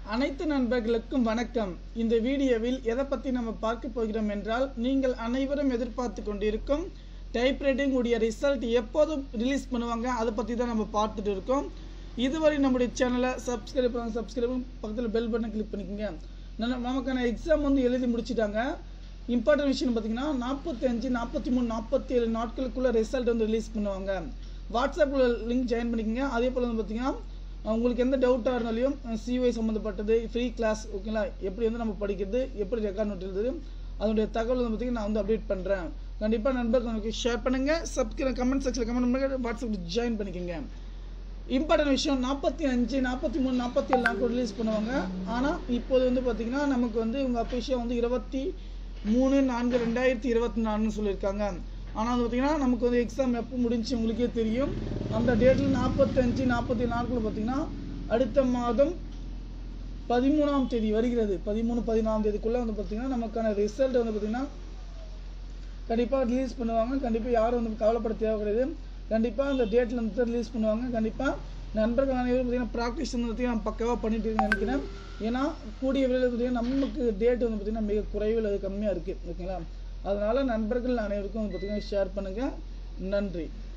அனைத்து நண்பர்களுக்கும் வணக்கம் இந்த வீடியோவில் எதை பற்றி நம்ம பார்க்க போகிறோம் என்றால் நீங்கள் அனைவரும் எதிர்பார்த்து கொண்டிருக்கும் டைப்ரைட்டிங் உடைய ரிசல்ட் எப்போதும் ரிலீஸ் பண்ணுவாங்க அதை பற்றி தான் நம்ம பார்த்துட்டு இருக்கோம் இதுவரை நம்முடைய சேனலை சப்ஸ்கிரைப் பண்ணுங்க சப்ஸ்கிரைப் பக்கத்தில் பெல் பட்டன் கிளிக் பண்ணிக்கோங்க நம்ம- நமக்கான எக்ஸாம் வந்து எழுதி முடிச்சிட்டாங்க இம்பார்ட்டன்ட் விஷயம் பார்த்தீங்கன்னா நாற்பத்தி அஞ்சு நாற்பத்தி மூணு நாற்பத்தி ஏழு நாட்களுக்குள்ள ரிசல்ட் வந்து ரிலீஸ் பண்ணுவாங்க வாட்ஸ்அப்பில் லிங்க் ஜாயின் பண்ணிக்கோங்க அதே போல் வந்து பார்த்தீங்கன்னா உங்களுக்கு எந்த டவுட்டாக இருந்தாலும் சிஒய் சம்மந்தப்பட்டது ஃப்ரீ கிளாஸ் ஓகேங்களா எப்படி வந்து நம்ம படிக்கிறது எப்படி ரெக்கார்ட் நோட் எழுதுறது அதனுடைய தகவல் வந்து பார்த்தீங்கன்னா நான் வந்து அப்டேட் பண்ணுறேன் கண்டிப்பாக நண்பர்களுக்கு ஷேர் பண்ணுங்கள் சப்ஸ்கிரைப் கமெண்ட் செக்ஷனில் கமெண்ட் பண்ணுங்க வாட்ஸ்அப்பில் ஜாயின் பண்ணிக்கோங்க இம்பார்ட்டன்ட் விஷயம் நாற்பத்தி அஞ்சு நாற்பத்தி மூணு நாற்பத்தி ஏழு நாட்கள் ரிலீஸ் பண்ணுவாங்க ஆனால் இப்போது வந்து பார்த்தீங்கன்னா நமக்கு வந்து உங்கள் அஃபிஷியல் வந்து இருபத்தி மூணு நான்கு ரெண்டாயிரத்தி இருபத்தி நாலுன்னு சொல்லியிருக்காங்க ஆனால் வந்து பார்த்தீங்கன்னா நமக்கு வந்து எக்ஸாம் எப்போ முடிஞ்சு உங்களுக்கே தெரியும் அந்த டேட்டில் நாற்பத்தஞ்சு நாற்பத்தி நாட்கள் பார்த்தீங்கன்னா அடுத்த மாதம் பதிமூணாம் தேதி வருகிறது பதிமூணு பதினாலாம் தேதிக்குள்ளே வந்து பார்த்தீங்கன்னா நமக்கான ரிசல்ட் வந்து பார்த்தீங்கன்னா கண்டிப்பாக ரிலீஸ் பண்ணுவாங்க கண்டிப்பாக யாரும் வந்து கவலைப்பட தேவை கிடையாது கண்டிப்பாக அந்த டேட்டில் வந்து ரிலீஸ் பண்ணுவாங்க கண்டிப்பாக நண்பர்கள் அனைவரும் பார்த்தீங்கன்னா ப்ராக்டிஸ் வந்து பார்த்தீங்கன்னா நான் பக்காவாக பண்ணிட்டு இருக்கேன்னு நினைக்கிறேன் ஏன்னா கூடிய விரைவில் பார்த்தீங்கன்னா நமக்கு டேட் வந்து பார்த்தீங்கன்னா மிக குறைவில் அது கம்மியாக இருக்குது ஓகேங்களா அதனால் நண்பர்கள் அனைவருக்கும் வந்து பார்த்தீங்கன்னா ஷேர் பண்ணுங்கள் நன்றி